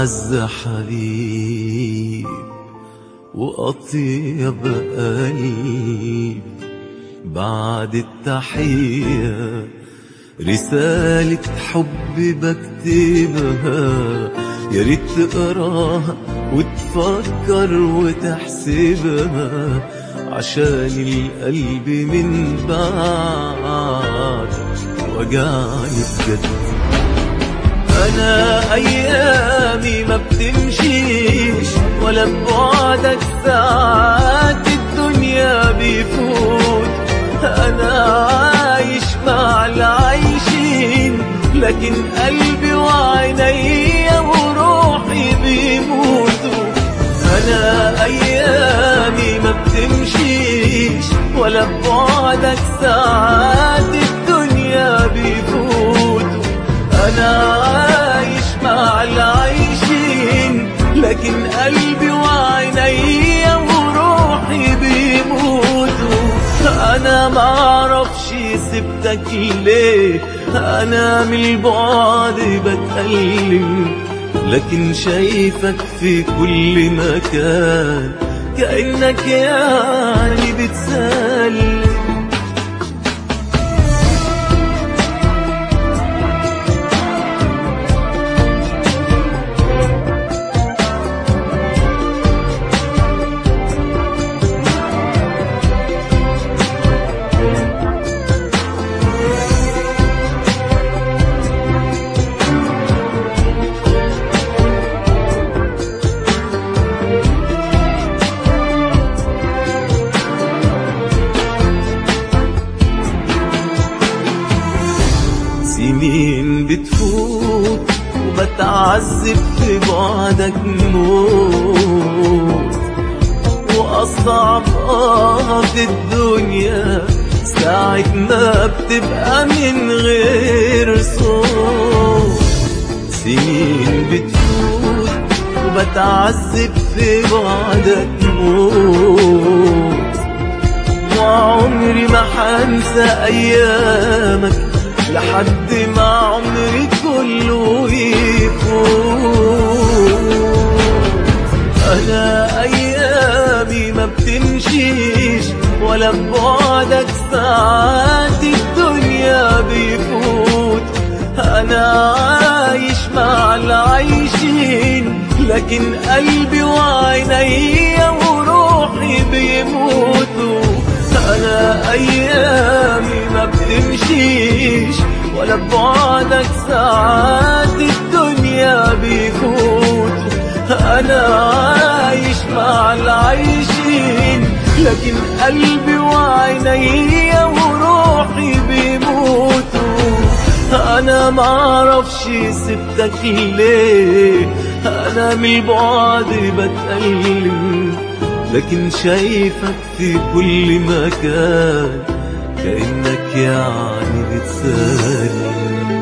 أعز حبيب وأطيب قلب بعد التحية رسالة حب بكتبها يا ريت تقراها وتفكر وتحسبها عشان القلب من بعد وجعني بجد انا ايامي ما بتمشيش ولا ببعدك ساعات الدنيا بيفوت انا عايش مع العايشين لكن قلبي وعينيا وروحي بيموتوا انا ايامي ما بتمشيش ولا ببعدك ساعات الدنيا بيفوتوا انا عايش مع العايشين لكن قلبي وعينيا وروحي بيموتوا انا معرفش سبتك ليه انا من البعد بتألم لكن شايفك في كل مكان كأنك يعني بتسلم سنين بتفوت وبتعذب في بعدك موت وأصعب آه في الدنيا ساعة ما بتبقى من غير صوت سنين بتفوت وبتعذب في بعدك موت وعمري ما حنسى أيامك لحد ما عمري كله يفوت أنا أيامي ما بتمشيش ولا ببعدك ساعات الدنيا بيفوت أنا عايش مع العايشين لكن قلبي وعينيا وروحي بيموتوا أنا أيامي ما بتمشيش ولا ببعدك ساعات الدنيا بيفوت أنا عايش مع العايشين لكن قلبي وعينيا وروحي بيموتوا أنا معرفش سبتك ليه أنا من البعد بتألم لكن شايفك في كل مكان كأنك يعني بتسلم